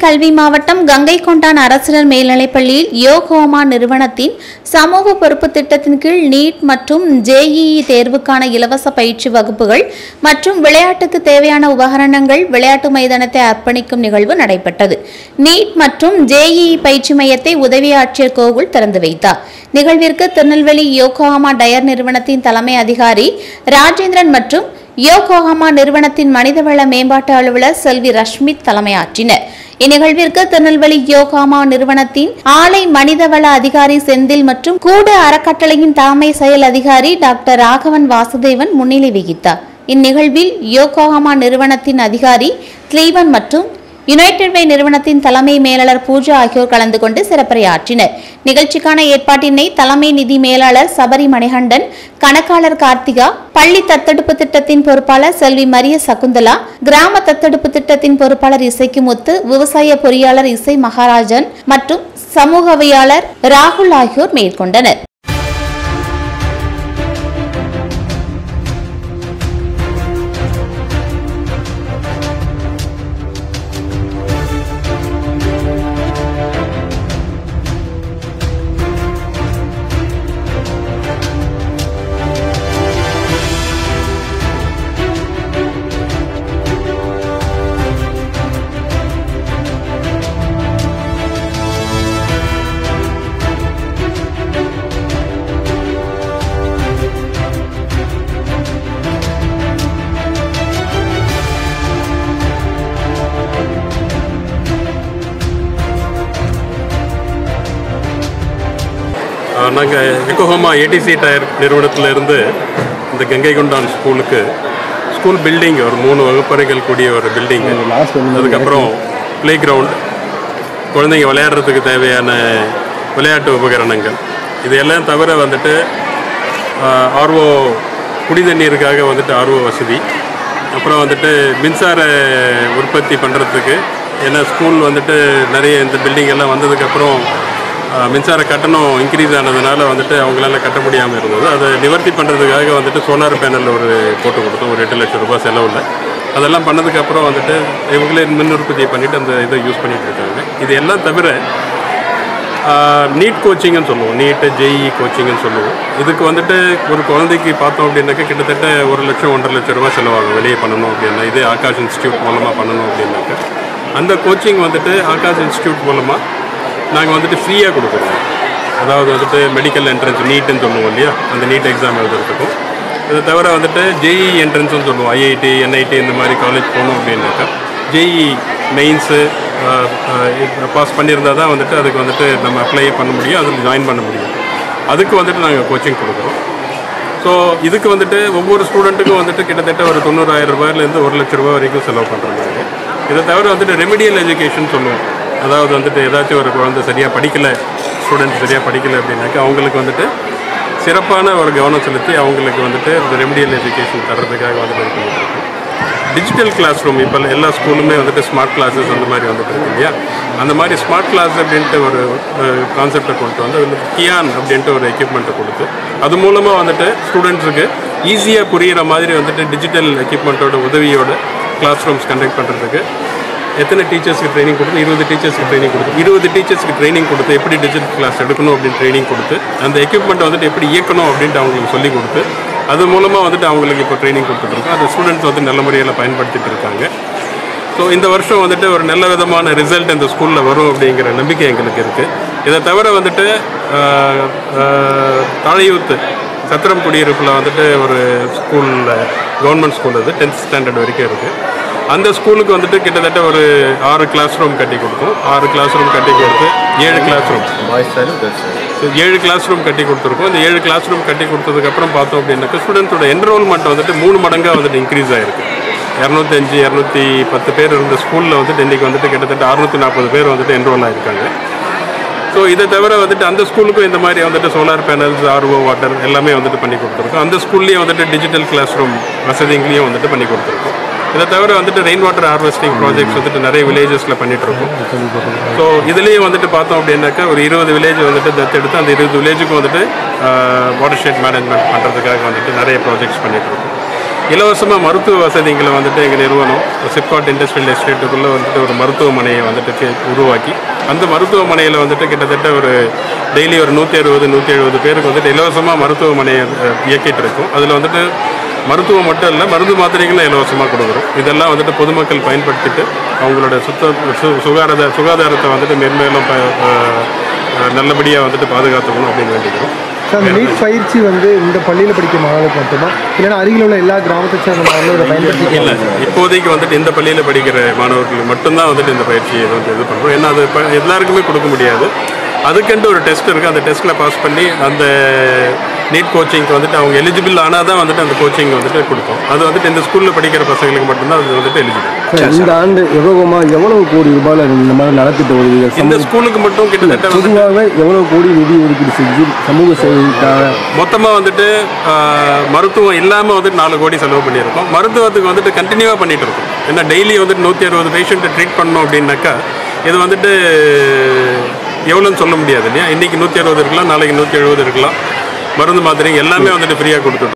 கல்வி மாவட்டம் கங்கை கொண்டான் அரசினர் மேல்நிலைப்பள்ளியில் யோகோமா நிறுவனத்தின் சமூக பொறுப்பு திட்டத்தின் கீழ் நீட் மற்றும் ஜேஇஇ தேர்வுக்கான இலவச பயிற்சி வகுப்புகள் மற்றும் விளையாட்டுக்கு தேவையான உபகரணங்கள் விளையாட்டு மைதானத்தை அர்ப்பணிக்கும் நிகழ்வு நடைபெற்றது நீட் மற்றும் ஜேஇஇ பயிற்சி மையத்தை உதவி ஆட்சியர் கோகுல் திறந்து வைத்தார் நிகழ்விற்கு திருநெல்வேலி யோகோஹாமா டயர் நிறுவனத்தின் தலைமை அதிகாரி ராஜேந்திரன் மற்றும் யோகோஹாமா நிறுவனத்தின் மனிதவள மேம்பாட்டு அலுவலர் செல்வி ரஷ்மித் தலைமையாற்றினர் இந்நிகழ்விற்கு திருநெல்வேலி யோகாமா நிறுவனத்தின் ஆலை மனிதவள அதிகாரி செந்தில் மற்றும் கூடு அறக்கட்டளையின் தலைமை செயல் அதிகாரி டாக்டர் ராகவன் வாசுதேவன் முன்னிலை வகித்தார் இந்நிகழ்வில் யோகோஹாமா நிறுவனத்தின் அதிகாரி ஸ்லீவன் மற்றும் யுனைடெட் வே நிறுவனத்தின் தலைமை மேலாளர் பூஜா ஆகியோர் கலந்து கொண்டு சிறப்புரையாற்றினர் நிகழ்ச்சிக்கான ஏற்பாட்டினை தலைமை நிதி மேலாளர் சபரி மணிகண்டன் கணக்காளர் கார்த்திகா பள்ளி தத்தெடுப்பு திட்டத்தின் பொறுப்பாளர் செல்வி மரிய சகுந்தலா கிராம தத்தெடுப்பு திட்டத்தின் பொறுப்பாளர் இசைக்கு முத்து விவசாய பொறியாளர் இசை மகாராஜன் மற்றும் சமூகவியாளர் ராகுல் ஆகியோர் மேற்கொண்டனர் நாங்கள் எக்கோஹோமா ஏடிசி டயர் நிறுவனத்தில் இருந்து இந்த கங்கை கொண்டான் ஸ்கூலுக்கு ஸ்கூல் பில்டிங் ஒரு மூணு வகுப்பறைகள் கூடிய ஒரு பில்டிங் அதுக்கப்புறம் ப்ளே கிரவுண்ட் குழந்தைங்க விளையாடுறதுக்கு தேவையான விளையாட்டு உபகரணங்கள் இது எல்லாம் தவிர வந்துட்டு ஆர்ஓ குடி தண்ணீருக்காக வந்துட்டு ஆர்ஓ வசதி அப்புறம் வந்துட்டு மின்சார உற்பத்தி பண்ணுறதுக்கு ஏன்னா ஸ்கூல் வந்துட்டு நிறைய இந்த பில்டிங் எல்லாம் வந்ததுக்கப்புறம் ஆஹ், மின்சார கட்டணம் இன்க்ரீஸ் ஆனதுனால வந்துட்டு அவங்களால கட்ட முடியாமல் இருந்தது அதை நிவர்த்தி பண்ணுறதுக்காக வந்துட்டு சோலார் பேனல் ஒரு போட்டு கொடுத்தோம் ஒரு எட்டு லட்சம் ரூபாய் செலவில் அதெல்லாம் பண்ணதுக்கப்புறம் வந்துட்டு இவங்களே மின் உற்பத்தியை பண்ணிவிட்டு அந்த இதை யூஸ் பண்ணிகிட்டு இருக்காங்க இது எல்லாம் தவிர நீட் கோச்சிங்னு சொல்லுவோம் நீட்டு ஜேஇ கோச்சிங்னு சொல்லுவோம் இதுக்கு வந்துட்டு ஒரு குழந்தைக்கு பார்த்தோம் அப்படின்னாக்கா கிட்டத்தட்ட ஒரு லட்சம் ஒன்றரை லட்சம் ரூபாய் செலவாகும் வெளியே பண்ணணும் அப்படின்னா இதே ஆகாஷ் இன்ஸ்டியூட் மூலமாக பண்ணணும் அப்படின்னாக்கா அந்த கோச்சிங் வந்துட்டு ஆகாஷ் இன்ஸ்டியூட் மூலமாக நாங்கள் வந்துட்டு ஃப்ரீயாக கொடுக்குறோம் அதாவது வந்துட்டு மெடிக்கல் என்ட்ரன்ஸ் நீட்டுன்னு சொல்லுவோம் இல்லையா அந்த நீட் எக்ஸாம் எழுதுறதுக்கும் இதை தவிர வந்துட்டு ஜேஇ என்ட்ரன்ஸ்னு சொல்லுவோம் ஐஐடி என்ஐடி இந்த மாதிரி காலேஜ் போகணும் அப்படின்னாக்கா ஜேஇ மெயின்ஸு பாஸ் பண்ணியிருந்தால் தான் வந்துட்டு அதுக்கு வந்துட்டு நம்ம அப்ளை பண்ண முடியும் அதில் ஜாயின் பண்ண முடியும் அதுக்கு வந்துட்டு நாங்கள் கோச்சிங் கொடுக்குறோம் ஸோ இதுக்கு வந்துட்டு ஒவ்வொரு ஸ்டூடெண்ட்டுக்கும் வந்துட்டு கிட்டத்தட்ட ஒரு தொண்ணூறாயிரம் ரூபாயிலேருந்து ஒரு லட்ச ரூபாய் வரைக்கும் செலவு பண்ணுறாங்க இதை தவிர வந்துட்டு ரெமிடியல் எஜுகேஷன் சொல்லுவோம் அதாவது வந்துட்டு ஏதாச்சும் ஒரு குழந்தை சரியாக படிக்கலை ஸ்டூடெண்ட் சரியாக படிக்கலை அப்படின்னாக்கா அவங்களுக்கு வந்துட்டு சிறப்பான ஒரு கவனம் செலுத்தி அவங்களுக்கு வந்துட்டு இந்த ரெமிடியல் எஜுகேஷன் தர்றதுக்காக வந்துட்டு இது பண்ணிட்டு இருக்கோம் டிஜிட்டல் கிளாஸ் ரூம் இப்போ எல்லா ஸ்கூலுமே வந்துட்டு ஸ்மார்ட் கிளாஸஸ் அந்த மாதிரி வந்துட்டு இருக்கு இல்லையா அந்த மாதிரி ஸ்மார்ட் கிளாஸ் அப்படின்ட்டு ஒரு கான்செப்டை கொண்டு வந்து அதில் கியான் அப்படின்ட்டு ஒரு எக்யூப்மெண்ட்டை கொடுத்து அது மூலமாக வந்துட்டு ஸ்டூடெண்ட்ஸுக்கு ஈஸியாக புரியிற மாதிரி வந்துட்டு டிஜிட்டல் எக்யூப்மெண்ட்டோட உதவியோட கிளாஸ் ரூம்ஸ் கண்டக்ட் பண்ணுறதுக்கு எத்தனை டீச்சர்ஸ்க்கு ட்ரைனிங் கொடுத்து இருபது டீச்சர்ஸ்க்கு ட்ரைனிங் கொடுத்து இருபது டீச்சர்ஸ்க்கு ட்ரைனிங் கொடுத்து எப்படி டிஜிட்டல் கிளாஸ் எடுக்கணும் அப்படின்னு ட்ரைனிங் கொடுத்து அந்த எக்யூப்மெண்ட்டை வந்துட்டு எப்படி இயக்கணும் அப்படின்ட்டு அவங்களுக்கு சொல்லி கொடுத்து அது மூலமாக வந்துட்டு அவங்களுக்கு இப்போ ட்ரைனிங் கொடுத்துட்ருக்கோம் அந்த ஸ்டூடெண்ட்ஸ் வந்து நல்ல முறையில் பயன்படுத்திட்டு இருக்காங்க ஸோ இந்த வருஷம் வந்துட்டு ஒரு நல்ல விதமான ரிசல்ட் இந்த ஸ்கூலில் வரும் அப்படிங்கிற நம்பிக்கை எங்களுக்கு இருக்குது இதை தவிர வந்துட்டு ஆஹ், ஆஹ், தாழையூத்து சத்திரம் குடியிருப்பில் வந்துட்டு ஒரு ஸ்கூலில் கவர்மெண்ட் ஸ்கூல் அது டென்த் ஸ்டாண்டர்ட் வரைக்கும் இருக்குது அந்த ஸ்கூலுக்கு வந்துட்டு கிட்டத்தட்ட ஒரு ஆறு கிளாஸ் ரூம் கட்டி கொடுத்தோம் ஆறு கிளாஸ் ரூம் கட்டி கொடுத்து ஏழு class room boys side girls side so ஏழு கிளாஸ் ரூம் கட்டி கொடுத்துருக்கோம் இந்த ஏழு கிளாஸ் ரூம் கட்டி கொடுத்ததுக்கப்புறம் பார்த்தோம் அப்படின்னாக்கா ஸ்டூடெண்ட்ஸோட என்ரோல்மெண்ட் வந்துட்டு மூணு மடங்காக வந்துட்டு இன்க்ரீஸ் ஆயிருக்கு இரநூத்தஞ்சு இரநூத்தி பத்து பேர் இருந்த ஸ்கூலில் வந்துட்டு இன்றைக்கி வந்துட்டு கிட்டத்தட்ட அறுநூற்றி நாற்பது பேர் வந்துட்டு என்ரோல் ஆயிருக்காங்க ஸோ இதை தவிர வந்துட்டு அந்த ஸ்கூலுக்கும் இந்த மாதிரி வந்துட்டு சோலார் பேனல்ஸ் ஆர்ஓ வாட்டர் எல்லாமே வந்துட்டு பண்ணி கொடுத்துருக்கோம் அந்த ஸ்கூல்லேயே வந்துட்டு டிஜிட்டல் கிளாஸ் ரூம் வசதிங்களையும் வந்துட்டு பண்ணி கொடுத்துருக்கோம் இதை தவிர வந்துட்டு ரெயின் வாட்டர் ஹார்வெஸ்டிங் ப்ராஜெக்ட்ஸ் வந்துட்டு நிறைய வில்லேஜஸில் பண்ணிட்டு இருக்கோம் ஸோ இதுலேயும் வந்துட்டு பார்த்தோம் அப்படின்னாக்கா ஒரு இருபது வில்லேஜ் வந்துட்டு தத்தெடுத்து அந்த இருபது வில்லேஜுக்கும் வந்துட்டு வாட்டர் ஷெட் மேனேஜ்மெண்ட் பண்ணுறதுக்காக வந்துட்டு நிறைய ப்ராஜெக்ட்ஸ் பண்ணிட்டு இருக்கோம் இலவசமாக மருத்துவ வசதிகளை வந்துட்டு எங்கள் நிறுவனம் சிப்காட் இண்டஸ்ட்ரியல் எஸ்டேட்டுக்குள்ளே வந்துட்டு ஒரு மருத்துவமனையை வந்துட்டு கே- உருவாக்கி அந்த மருத்துவமனையில் வந்துட்டு கிட்டத்தட்ட ஒரு டெய்லி ஒரு நூற்றி அறுபது நூற்றி எழுபது பேருக்கு வந்துட்டு இலவசமாக மருத்துவமனையை அஹ், இயக்கிட்டு இருக்கோம் அதில் வந்துட்டு மருத்துவம் மட்டும் இல்லை மருந்து மாத்திரைகளும் இலவசமாக கொடுக்குறோம் இதெல்லாம் வந்துட்டு பொதுமக்கள் பயன்படுத்திட்டு அவங்களோட சுத்த சு சுகாதார சுகாதாரத்தை வந்துட்டு மென்மேலும் ப- அஹ், அஹ், நல்லபடியாக வந்துட்டு பாதுகாத்துக்கணும் அப்படின்னு வேண்டிக்கிறோம் சார் அந்த நீட் பயிற்சி வந்து இந்த பள்ளியில் படிக்கும் மாணவர்களுக்கு மட்டுமா இல்லைன்னா அருகில் உள்ள எல்லா கிராமத்தை சேர்ந்த மாணவர்களும் இதை பயன்படுத்தி இல்லை இப்போதைக்கு வந்துட்டு இந்த பள்ளியில் படிக்கிற மாணவர்களுக்கு மட்டும்தான் வந்துட்டு இந்த பயிற்சியை வந்து இது பண்ணுறோம் ஏன்னா அது இப்போ எல்லாருக்குமே கொடுக்க முடியாது அதுக்குன்ட்டு ஒரு டெஸ்ட் இருக்குது அந்த டெஸ்ட்டில் பாஸ் பண்ணி அந்த நீட் கோச்சிங்க்கு வந்துட்டு அவங்க எலிஜிபிள் ஆனால் தான் வந்துட்டு அந்த கோச்சிங் வந்துட்டு கொடுப்போம் அது வந்துட்டு இந்த ஸ்கூலில் படிக்கிற பசங்களுக்கு மட்டும்தான் அது வந்துட்டு எலிஜிபிள் சார், இந்த ஆண்டு யோகமா எவ்வளவு கோடி ரூபாயில இந்த மாதிரி நடத்திட்டு வருவீங்க இந்த ஸ்கூலுக்கு மட்டும் கிட்டத்தட்ட வந்து பொதுவாகவே எவ்வளவு கோடி நிதி ஒதுக்கீடு செஞ்சு சமூக சேவைக்காக மொத்தமாக வந்துட்டு ஆஹ், மருத்துவம் இல்லாமல் வந்துட்டு நாலு கோடி செலவு பண்ணியிருக்கோம் மருத்துவத்துக்கு வந்துட்டு கண்டினியூவாக பண்ணிட்டு இருக்கோம் ஏன்னா டெய்லி வந்துட்டு நூற்றி அறுபது பேஷண்ட்டை ட்ரீட் பண்ணோம் அப்படின்னாக்கா இது வந்துட்டு எவ்வளோன்னு சொல்ல முடியாது இல்லையா இன்றைக்கி நூற்றி அறுபது இருக்கலாம் நாளைக்கு நூற்றி எழுபது இருக்கலாம் மருந்து மாத்திரை எல்லாமே வந்துட்டு ஃப்ரீயாக கொடுத்துட்டு